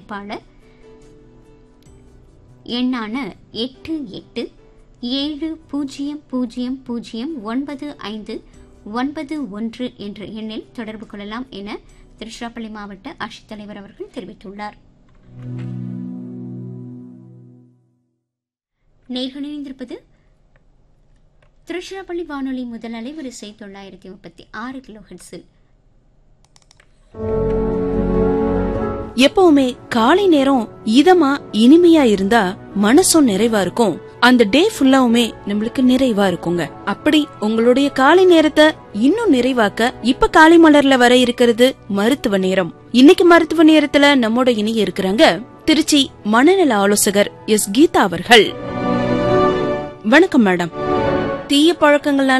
அழைப்பாளர் எண்ணான எட்டு எட்டு ஏழு பூஜ்ஜியம் பூஜ்ஜியம் பூஜ்ஜியம் ஒன்பது ஐந்து ஒன்பது ஒன்று என்ற எண்ணில் தொடர்பு கொள்ளலாம் என திருச்சிராப்பள்ளி மாவட்ட ஆட்சித்தலைவர் அவர்கள் தெரிவித்துள்ளார் நேர்கள் இணைந்திருப்பது திருச்சிராப்பள்ளி வானொலி முதல் அலைவரிசை தொள்ளாயிரத்தி முப்பத்தி ஆறு கிலோ ஹெட்ஸில் எப்பவுமே காலை நேரம் இதமா இனிமையா இருந்தா மனசும் நிறைவா இருக்கும் அந்த டே ஃபுல்லாவுமே நம்மளுக்கு நிறைவா இருக்குங்க அப்படி உங்களுடைய காலை நேரத்தை இன்னும் நிறைவாக்க இப்ப காலை மலர்ல வர இருக்கிறது மருத்துவ நேரம் இன்னைக்கு மருத்துவ நேரத்துல நம்மோட இணைய இருக்கிறாங்க திருச்சி மனநல ஆலோசகர் எஸ் கீதா அவர்கள் வணக்கம் மேடம் தீய பழக்கங்கள்னால